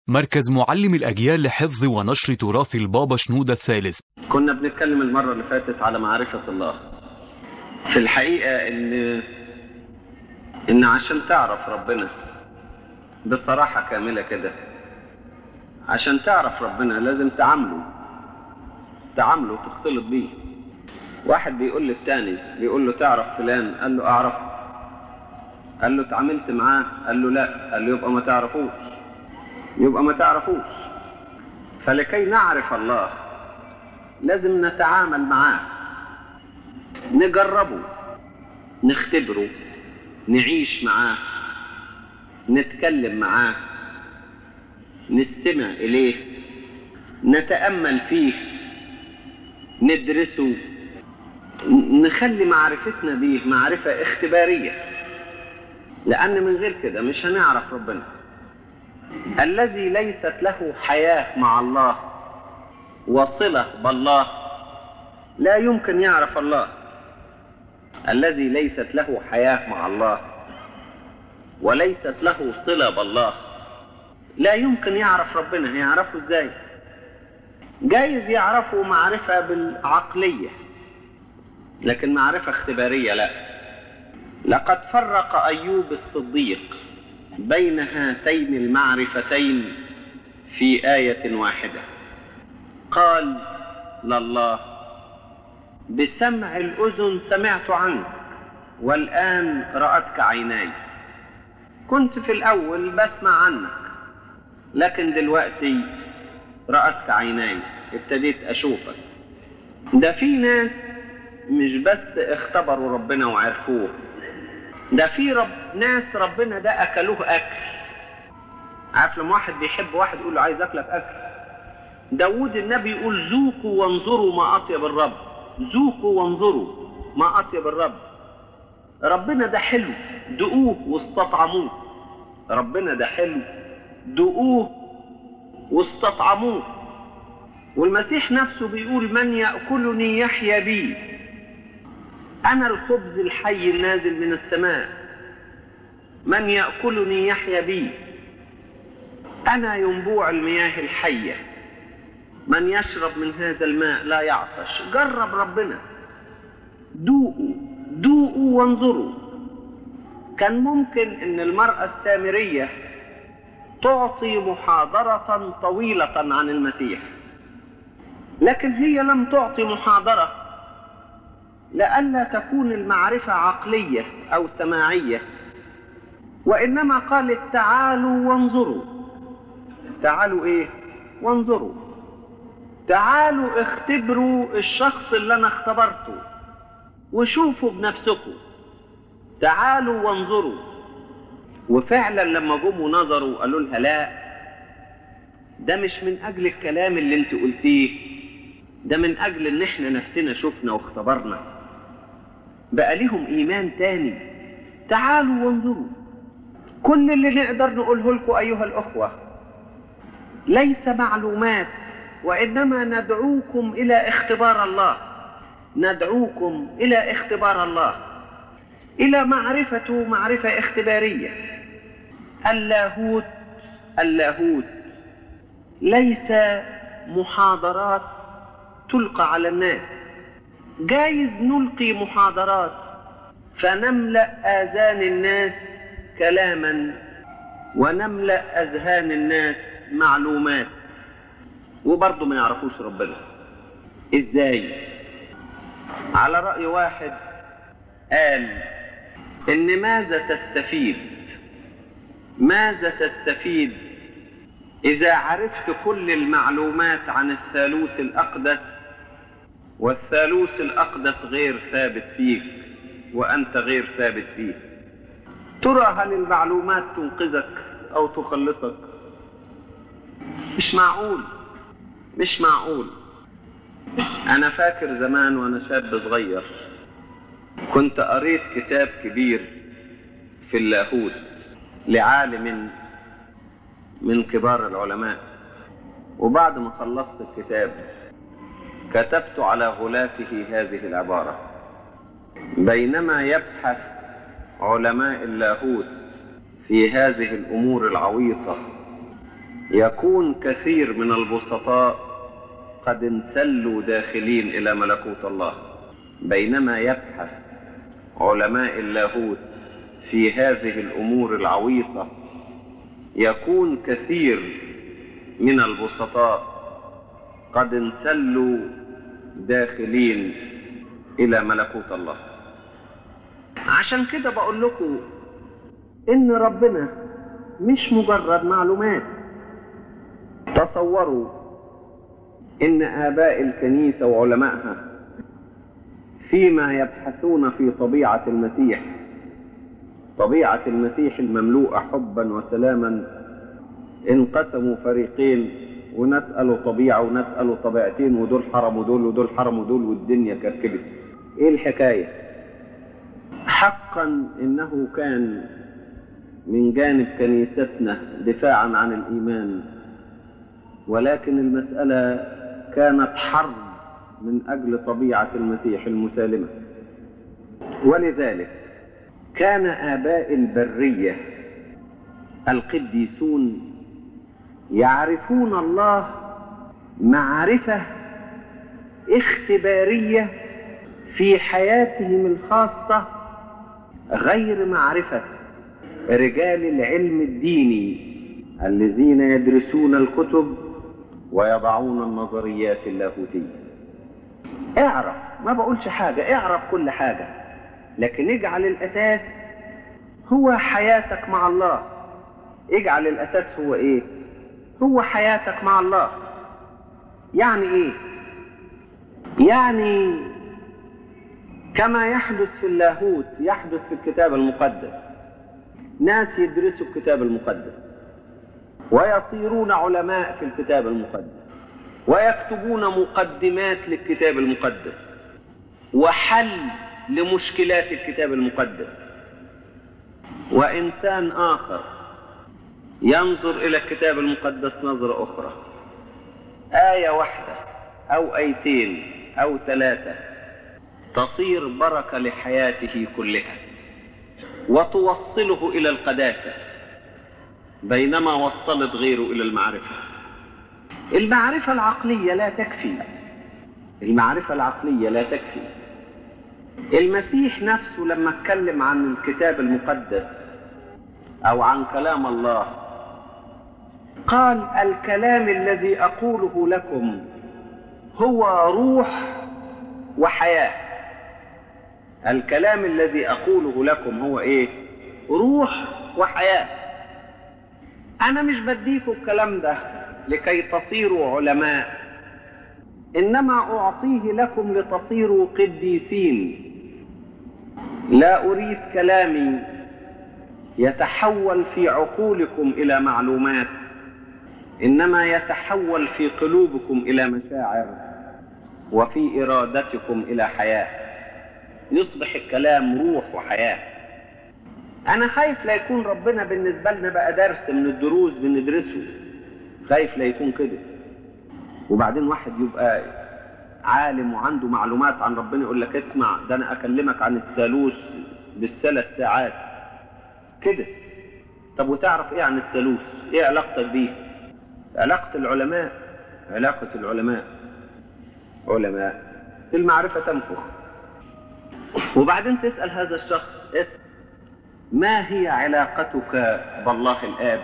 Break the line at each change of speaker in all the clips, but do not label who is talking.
مركز معلم الأجيال لحفظ ونشر تراث البابا شنودة الثالث
كنا بنتكلم المرة اللي فاتت على معرفة الله في الحقيقة إن إن عشان تعرف ربنا بصراحة كاملة كده عشان تعرف ربنا لازم تعامله تعامله وتختلط بيه واحد بيقول للتاني بيقول له تعرف فلان قال له أعرف قال له اتعاملت معاه قال له لا قال له يبقى ما تعرفوش يبقى ما تعرفوش فلكي نعرف الله لازم نتعامل معاه نجربه نختبره نعيش معاه نتكلم معاه نستمع إليه نتأمل فيه ندرسه نخلي معرفتنا بيه معرفة اختبارية لأن من غير كده مش هنعرف ربنا الذي ليست له حياة مع الله وصلة بالله لا يمكن يعرف الله الذي ليست له حياة مع الله وليست له صلة بالله لا يمكن يعرف ربنا يعرفه ازاي جايز يعرفه معرفة بالعقلية لكن معرفة اختبارية لا لقد فرق أيوب الصديق بين هاتين المعرفتين في آية واحدة قال لله بسمع الأذن سمعت عنك والآن رأتك عيناي كنت في الأول بسمع عنك لكن دلوقتي رأتك عيناي ابتديت أشوفك ده في ناس مش بس اختبروا ربنا وعرفوه ده في رب ناس ربنا ده أكلوه أكل عارف لما واحد بيحب واحد يقول له عايز أكلك أكل داود النبي يقول ذوقوا وانظروا ما أطيب الرب ذوقوا وانظروا ما أطيب الرب ربنا ده حلو دقوه واستطعموه ربنا ده حلو دقوه واستطعموه والمسيح نفسه بيقول من يأكلني يحيا بي أنا الخبز الحي النازل من السماء من يأكلني يحيا بي أنا ينبوع المياه الحية من يشرب من هذا الماء لا يعطش جرب ربنا دوقوا دوقوا وانظروا كان ممكن ان المرأة السامرية تعطي محاضرة طويلة عن المسيح لكن هي لم تعطي محاضرة لئلا تكون المعرفة عقلية أو سماعية وإنما قالت تعالوا وانظروا تعالوا إيه؟ وانظروا تعالوا اختبروا الشخص اللي أنا اختبرته وشوفوا بنفسكم تعالوا وانظروا وفعلا لما جم ونظروا قالوا لها لا ده مش من أجل الكلام اللي انت قلتيه ده من أجل إن إحنا نفسنا شفنا واختبرنا بقى ليهم إيمان تاني تعالوا وانظروا كل اللي نقدر نقوله لكم أيها الأخوة ليس معلومات وإنما ندعوكم إلى اختبار الله ندعوكم إلى اختبار الله إلى معرفة معرفة اختبارية اللاهوت اللاهوت ليس محاضرات تلقى على الناس جايز نلقي محاضرات فنملأ آذان الناس كلاما ونملأ أذهان الناس معلومات وبرضه ما يعرفوش ربنا ازاي على رأي واحد قال ان ماذا تستفيد ماذا تستفيد إذا عرفت كل المعلومات عن الثالوث الأقدس والثالوث الأقدس غير ثابت فيك وأنت غير ثابت فيه ترى هل المعلومات تنقذك أو تخلصك مش معقول مش معقول أنا فاكر زمان وأنا شاب صغير كنت قريت كتاب كبير في اللاهوت لعالم من كبار العلماء وبعد ما خلصت الكتاب كتبت على غلافه هذه العبارة بينما يبحث علماء اللاهوت في هذه الأمور العويصة يكون كثير من البسطاء قد انسلوا داخلين الى ملكوت الله بينما يبحث علماء اللاهوت في هذه الامور العويصه يكون كثير من البسطاء قد انسلوا داخلين الى ملكوت الله عشان كده بقول لكم ان ربنا مش مجرد معلومات تصوروا ان اباء الكنيسه وعلمائها فيما يبحثون في طبيعه المسيح طبيعه المسيح المملوءه حبا وسلاما انقسموا فريقين ونسألوا طبيعة ونسألوا طبيعتين ودول حرموا دول ودول حرموا دول والدنيا كركبت ايه الحكاية حقا انه كان من جانب كنيستنا دفاعا عن الايمان ولكن المسألة كانت حرب من اجل طبيعة المسيح المسالمة ولذلك كان اباء البرية القديسون يعرفون الله معرفة اختبارية في حياتهم الخاصة غير معرفة رجال العلم الديني الذين يدرسون الكتب ويضعون النظريات اللاهوتية اعرف ما بقولش حاجة اعرف كل حاجة لكن اجعل الأساس هو حياتك مع الله اجعل الأساس هو ايه هو حياتك مع الله يعني ايه يعني كما يحدث في اللاهوت يحدث في الكتاب المقدس ناس يدرسوا الكتاب المقدس ويصيرون علماء في الكتاب المقدس ويكتبون مقدمات للكتاب المقدس وحل لمشكلات الكتاب المقدس وانسان اخر ينظر الى الكتاب المقدس نظره اخرى ايه واحده او ايتين او ثلاثه تصير بركه لحياته كلها وتوصله الى القداسه بينما وصلت غيره الى المعرفه المعرفه العقليه لا تكفي المعرفه العقليه لا تكفي المسيح نفسه لما اتكلم عن الكتاب المقدس او عن كلام الله قال الكلام الذي اقوله لكم هو روح وحياه الكلام الذي اقوله لكم هو ايه روح وحياه انا مش بديكم الكلام ده لكي تصيروا علماء انما اعطيه لكم لتصيروا قديسين لا اريد كلامي يتحول في عقولكم الى معلومات انما يتحول في قلوبكم الى مشاعر وفي ارادتكم الى حياه يصبح الكلام روح وحياه انا خايف لا يكون ربنا بالنسبه لنا بقى درس من الدروس بندرسه خايف لا يكون كده وبعدين واحد يبقى عالم وعنده معلومات عن ربنا يقول لك اسمع ده انا اكلمك عن الثالوث بالثلاث ساعات كده طب وتعرف ايه عن الثالوث ايه علاقتك بيه علاقة العلماء علاقة العلماء علماء المعرفة تنفخ وبعدين تسأل هذا الشخص اسم ما هي علاقتك بالله الآب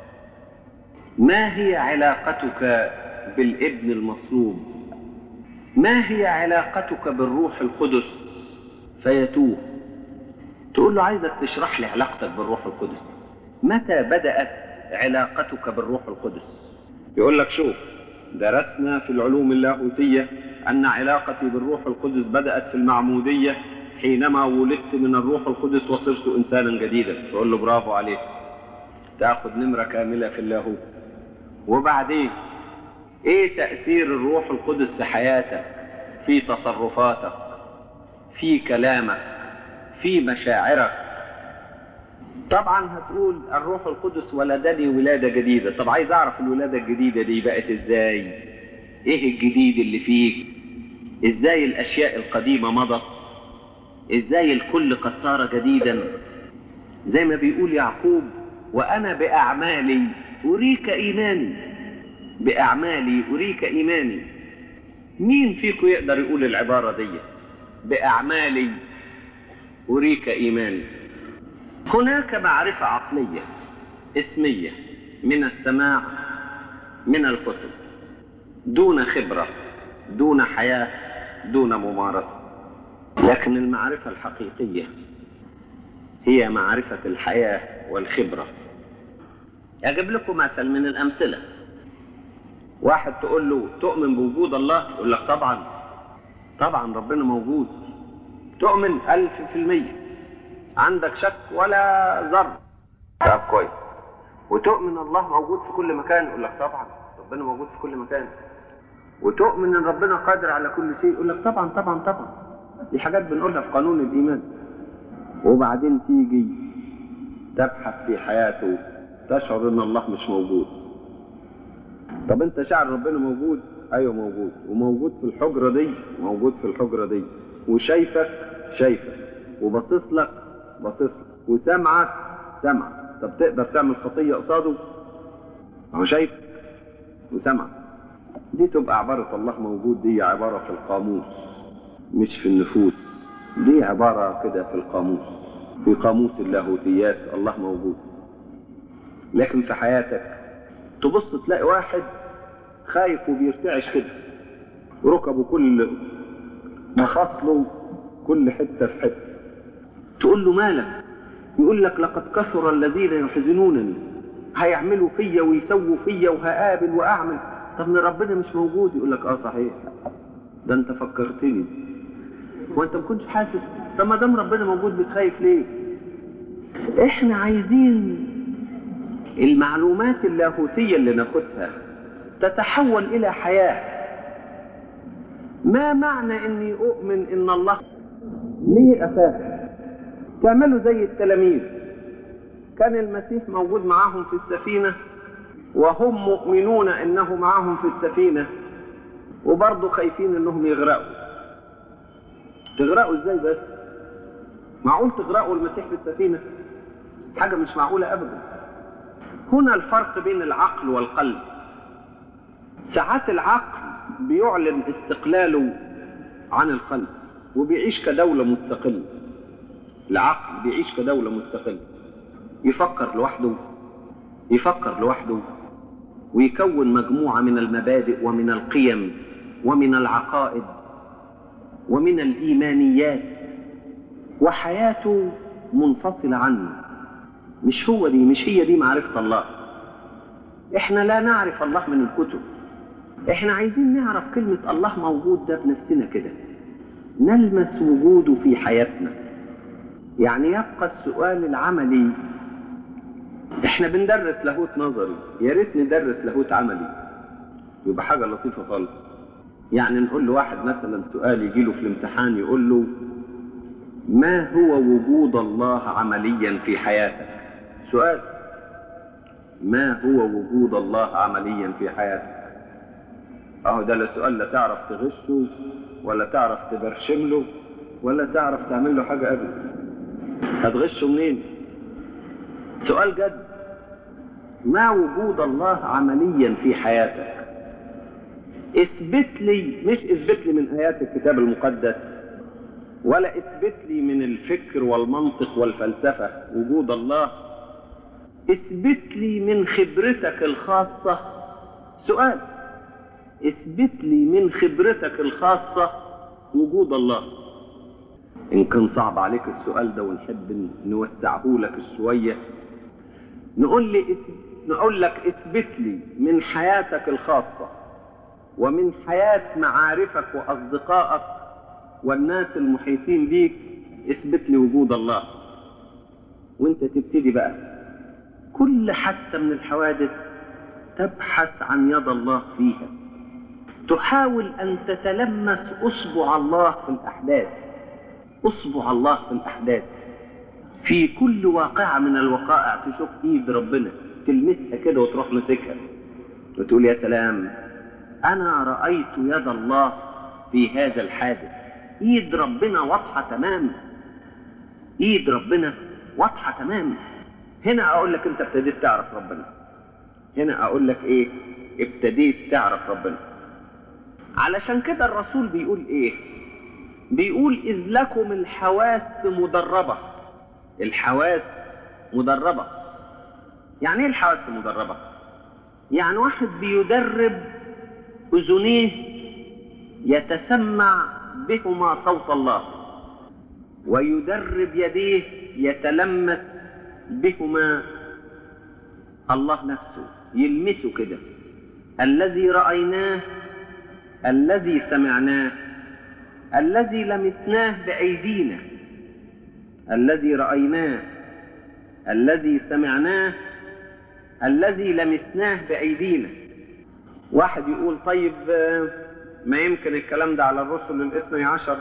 ما هي علاقتك بالابن المصلوب ما هي علاقتك بالروح القدس فيتوه تقول له عايزك تشرح لي علاقتك بالروح القدس متى بدأت علاقتك بالروح القدس يقول لك شوف درسنا في العلوم اللاهوتية أن علاقتي بالروح القدس بدأت في المعمودية حينما ولدت من الروح القدس وصرت إنسانا جديدا تقول له برافو عليك تاخد نمرة كاملة في اللاهوت وبعدين ايه تأثير الروح القدس في حياتك في تصرفاتك في كلامك في مشاعرك طبعا هتقول الروح القدس ولدني ولادة جديدة طب عايز اعرف الولادة الجديدة دي بقت ازاي ايه الجديد اللي فيك ازاي الاشياء القديمة مضت ازاي الكل قد صار جديدا زي ما بيقول يعقوب وانا باعمالي أريك إيماني بأعمالي أريك إيماني مين فيكم يقدر يقول العبارة دي بأعمالي أريك إيماني هناك معرفة عقلية اسمية من السماع من الكتب دون خبرة دون حياة دون ممارسة لكن المعرفة الحقيقية هي معرفة الحياة والخبرة أجيب لكم مثل من الأمثلة واحد تقول له تؤمن بوجود الله يقول لك طبعا طبعا ربنا موجود تؤمن ألف في المية عندك شك ولا ذرة طب كويس وتؤمن الله موجود في كل مكان يقول لك طبعا ربنا موجود في كل مكان وتؤمن ان ربنا قادر على كل شيء يقول لك طبعا طبعا طبعا دي حاجات بنقولها في قانون الايمان وبعدين تيجي تبحث في حياته تشعر ان الله مش موجود طب انت شعر ربنا موجود ايوه موجود وموجود في الحجره دي موجود في الحجره دي وشايفك شايفك وباصص لك باصص لك وسامعك سامعك طب تقدر تعمل خطيه قصاده هو شايف وسامعك دي تبقى عبارة الله موجود دي عبارة في القاموس مش في النفوس دي عبارة كده في القاموس في قاموس اللاهوتيات الله موجود لكن في حياتك تبص تلاقي واحد خايف وبيرتعش كده ركبه كل مفاصله كل حتة في حتة تقول له مالك يقول لك لقد كثر الذين يحزنونني هيعملوا فيا ويسووا فيا وهقابل واعمل طب ان ربنا مش موجود يقول لك اه صحيح ده انت فكرتني وانت ما كنتش حاسس طب ما دام ربنا موجود بتخايف ليه احنا عايزين المعلومات اللاهوتية اللي ناخدها تتحول إلى حياة ما معنى إني أؤمن إن الله ليه أساس تعملوا زي التلاميذ كان المسيح موجود معاهم في السفينة وهم مؤمنون إنه معاهم في السفينة وبرضه خايفين إنهم يغرقوا تغرقوا إزاي بس معقول تغرقوا المسيح في السفينة حاجة مش معقولة أبدا هنا الفرق بين العقل والقلب ساعات العقل بيعلن استقلاله عن القلب وبيعيش كدولة مستقلة العقل بيعيش كدولة مستقلة يفكر لوحده يفكر لوحده ويكون مجموعة من المبادئ ومن القيم ومن العقائد ومن الإيمانيات وحياته منفصلة عنه مش هو دي مش هي دي معرفة الله احنا لا نعرف الله من الكتب احنا عايزين نعرف كلمة الله موجود ده بنفسنا كده نلمس وجوده في حياتنا يعني يبقى السؤال العملي احنا بندرس لاهوت نظري يا ريت ندرس لاهوت عملي يبقى حاجة لطيفة خالص يعني نقول لواحد مثلا سؤال يجي له في الامتحان يقول له ما هو وجود الله عمليا في حياتك سؤال ما هو وجود الله عمليا في حياتك اهو ده لا سؤال لا تعرف تغشه ولا تعرف تبرشم له ولا تعرف تعمل له حاجه ابدا هتغشه منين سؤال جد ما وجود الله عمليا في حياتك اثبت لي مش اثبت لي من ايات الكتاب المقدس ولا اثبت لي من الفكر والمنطق والفلسفه وجود الله اثبت لي من خبرتك الخاصة سؤال اثبت لي من خبرتك الخاصة وجود الله إن كان صعب عليك السؤال ده ونحب نوسعه لك شوية نقول لي نقول لك اثبت لي من حياتك الخاصة ومن حياة معارفك وأصدقائك والناس المحيطين بيك اثبت لي وجود الله وانت تبتدي بقى كل حادثة من الحوادث تبحث عن يد الله فيها تحاول أن تتلمس أصبع الله في الأحداث أصبع الله في الأحداث في كل واقعة من الوقائع تشوف إيد ربنا تلمسها كده وتروح ماسكها وتقول يا سلام أنا رأيت يد الله في هذا الحادث إيد ربنا واضحة تماما إيد ربنا واضحة تماما هنا اقول لك انت ابتديت تعرف ربنا هنا اقول لك ايه ابتديت تعرف ربنا علشان كده الرسول بيقول ايه بيقول اذ لكم الحواس مدربة الحواس مدربة يعني ايه الحواس مدربة يعني واحد بيدرب اذنيه يتسمع بهما صوت الله ويدرب يديه يتلمس بهما الله نفسه يلمسه كده الذي رأيناه الذي سمعناه الذي لمسناه بأيدينا الذي رأيناه الذي سمعناه الذي لمسناه بأيدينا واحد يقول طيب ما يمكن الكلام ده على الرسل الاثني عشر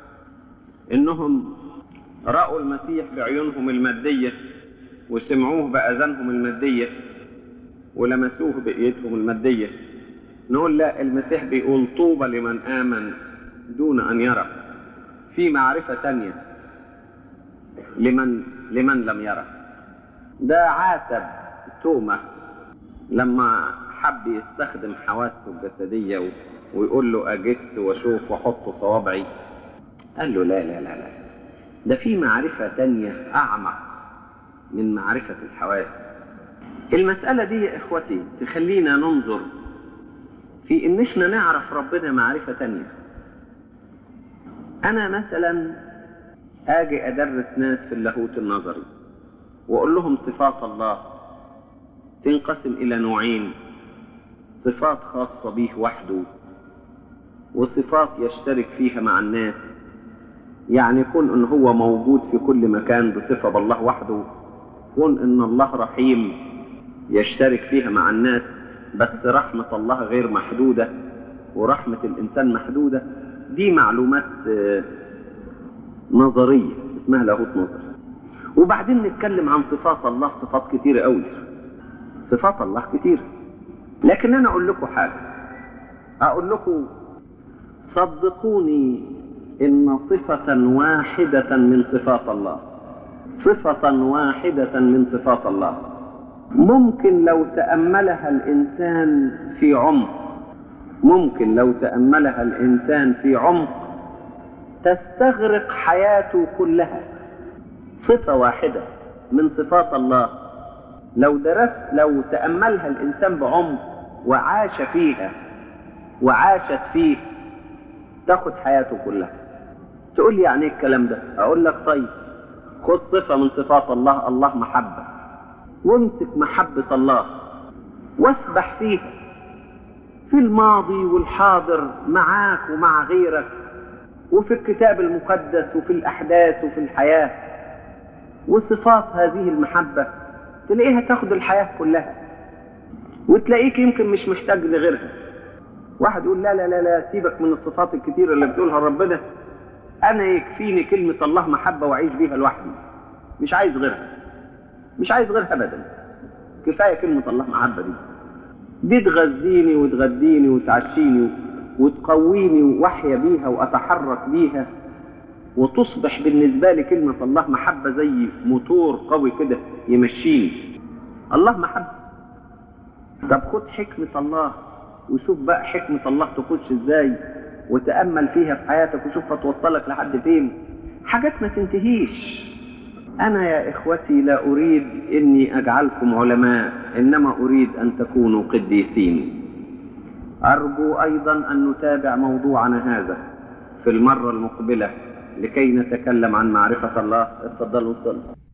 انهم رأوا المسيح بعيونهم المادية وسمعوه بأذانهم المادية ولمسوه بإيدهم المادية نقول لا المسيح بيقول طوبى لمن آمن دون أن يرى في معرفة تانية لمن لمن لم يرى ده عاتب تومة لما حب يستخدم حواسه الجسدية ويقول له أجس وأشوف وأحط صوابعي قال له لا لا لا لا ده في معرفة تانية أعمق من معرفة الحواس المسألة دي يا إخوتي تخلينا ننظر في إن إحنا نعرف ربنا معرفة تانية أنا مثلا آجي أدرس ناس في اللاهوت النظري وأقول لهم صفات الله تنقسم إلى نوعين صفات خاصة به وحده وصفات يشترك فيها مع الناس يعني يكون ان هو موجود في كل مكان بصفة بالله وحده كون ان الله رحيم يشترك فيها مع الناس بس رحمة الله غير محدودة ورحمة الانسان محدودة دي معلومات نظرية اسمها لاهوت نظري وبعدين نتكلم عن صفات الله صفات كتيرة قوي صفات الله كتيرة لكن انا اقول لكم حاجة اقول لكم صدقوني إن صفة واحدة من صفات الله صفة واحدة من صفات الله ممكن لو تأملها الإنسان في عمق ممكن لو تأملها الإنسان في عمق تستغرق حياته كلها صفة واحدة من صفات الله لو درس لو تأملها الإنسان بعمق وعاش فيها وعاشت فيه تاخد حياته كلها تقول لي يعني ايه الكلام ده اقول لك طيب خد صفه من صفات الله الله محبه وامسك محبه الله واسبح فيها في الماضي والحاضر معاك ومع غيرك وفي الكتاب المقدس وفي الاحداث وفي الحياه وصفات هذه المحبه تلاقيها تاخد الحياه كلها وتلاقيك يمكن مش محتاج لغيرها واحد يقول لا لا لا لا سيبك من الصفات الكتيره اللي بتقولها ربنا انا يكفيني كلمة الله محبة واعيش بيها لوحدي مش عايز غيرها مش عايز غيرها ابدا كفاية كلمة الله محبة دي دي تغذيني وتغديني وتعشيني وتقويني واحيا بيها واتحرك بيها وتصبح بالنسبة لي كلمة الله محبة زي موتور قوي كده يمشيني الله محبة طب خد حكمة الله وشوف بقى حكمة الله تخش ازاي وتأمل فيها في حياتك وشوف هتوصلك لحد فين حاجات ما تنتهيش أنا يا إخوتي لا أريد إني أجعلكم علماء إنما أريد أن تكونوا قديسين أرجو أيضا أن نتابع موضوعنا هذا في المرة المقبلة لكي نتكلم عن معرفة الله اتفضلوا صلوا